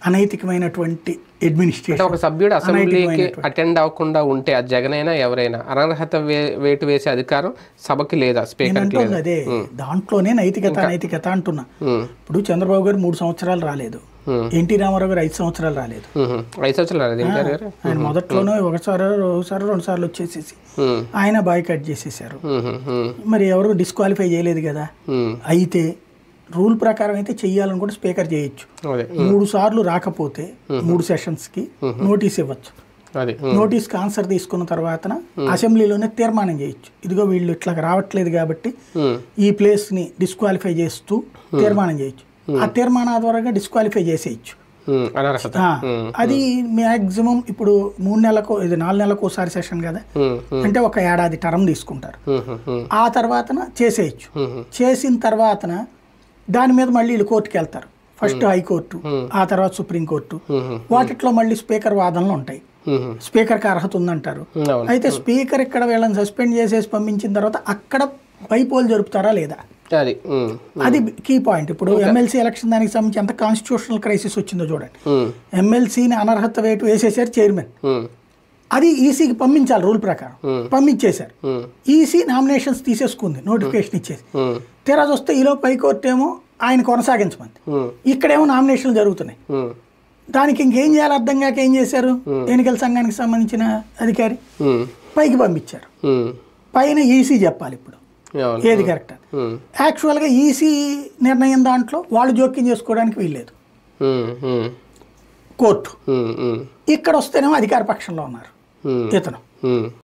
అనైతికమైనటువంటి అంటే అడ్మినిస్ట్రేషన్ ఒక సభ్యుడు అసెంబ్లీకి అటెండ్ అవ్వకుండా ఉంటే అది జగన్ అయినా ఎవరైనా అనర్హత వే- వేటు వేసే అధికారం సభకి లేదా స్పీకర్కి నేనంటుంది లేదా అదే దాంట్లోనే నైతికత నైతికత అంటున్నా ఉమ్, ఇప్పుడు చంద్రబాబు గారు మూడు సంవత్సరాలు రాలేదు Hmm. ఎన్టీ రామారావు గారు ఐదు సంవత్సరాలు రాలేదు ఉహు. ఐదు సంవత్సరాలు రాలేదు ఎన్టీఆర్ గారు ఆయన మొదట్లోనే ఒకసారి ఒకసారి రెండు సార్లు వచ్చేసేసి ఉమ్, ఆయన బాయ్కట్ చేసేసారు ఉహు, ఉమ్, మరి ఎవరు డిస్క్వాలిఫై చేయలేదు కదా ఉమ్, అయితే రూల్ ప్రకారం అయితే చెయ్యాలనుకుంటే స్పీకర్ చేయొచ్చు అదే మూడు సార్లు రాకపోతే మూడు సెషన్స్ కి నోటీస్ ఇవ్వచ్చు అది ఉమ్, నోటీస్ కి ఆన్సర్ తీసుకున్న తర్వాత అసెంబ్లీలోనే తీర్మానం చేయొచ్చు ఇదిగో వీళ్ళు ఇట్లా రావట్లేదు కాబట్టి ఉమ్, ఈ ప్లేస్ ని డిస్క్వాలిఫై చేస్తూ తీర్మానం చేయొచ్చు ఆ తీర్మానం ఆధారంగా డిస్క్వాలిఫై చేసేయచ్చు ఉమ్, అనర్హత ఆ, అది మ్యాక్సిమం ఇప్పుడు మూడు నెలలకు ఇది నాలుగు నెలలకు ఒకసారి సెషన్ కదా ఉమ్, ఉమ్, అంటే ఒక ఏడాది టర్మ్ తీసుకుంటారు ఉహు, ఉమ్, ఆ తర్వాతన చేసేయచ్చు ఉహు, చేసిన తర్వాతన దాని మీద మళ్ళీ వీళ్ళు కోర్టుకి వెళ్తారు ఫస్ట్ హైకోర్టు ఆ తర్వాత సుప్రీంకోర్టు ఉహు, వాటిట్లో మళ్ళీ స్పీకర్ వాదనలు ఉంటాయి ఉహు, స్పీకర్కి అర్హత ఉందంటారు ఉమ్, అవును అయితే స్పీకర్ ఇక్కడ వీళ్ళని సస్పెండ్ చేసేసి పంపించిన తర్వాత అక్కడ బైపోల్ జరుపుతారా లేదా అది ఉమ్, అది కీ పాయింట్ ఇప్పుడు ఎమ్మెల్సీ ఎలక్షన్ దానికి సంబంధించి ఎంత కాన్స్టిట్యూషనల్ క్రైసిస్ వచ్చిందో చూడండి ఉమ్, ఎమ్మెల్సీని అనర్హత వేటు వేసేసారు చైర్మన్ ఉమ్, అది ఈసీకి పంపించాలి రూల్ ప్రకారం పంపించేశారు ఉమ్, ఈసీ నామినేషన్స్ తీసేసుకుంది నోటిఫికేషన్ ఇచ్చేసి ఉమ్, తీరా చూస్తే ఈలో పైకోర్టు ఏమో ఆయన కొనసాగించమంది ఉమ్, ఇక్కడేమో నామినేషన్లు జరుగుతున్నాయి ఉమ్, దానికి ఇంకేం చేయాలి అర్థం కాక ఏం చేశారు ఎన్నికల సంఘానికి సంబంధించిన అధికారి ఉమ్, పైకి పంపించారు ఉమ్, పైన ఈసీ చెప్పాలి ఇప్పుడు అవును ఏది కరెక్ట్ అని ఉమ్, యాక్చువల్గా ఈసీ నిర్ణయం దాంట్లో వాళ్ళు జోక్యం చేసుకోవడానికి వీల్లేదు ఉమ్, ఉమ్, కోర్టు ఉమ్, ఉమ్, ఇక్కడ వస్తేనేమో అధికార పక్షంలో ఉన్నారు ఉమ్, ఇతను ఉమ్,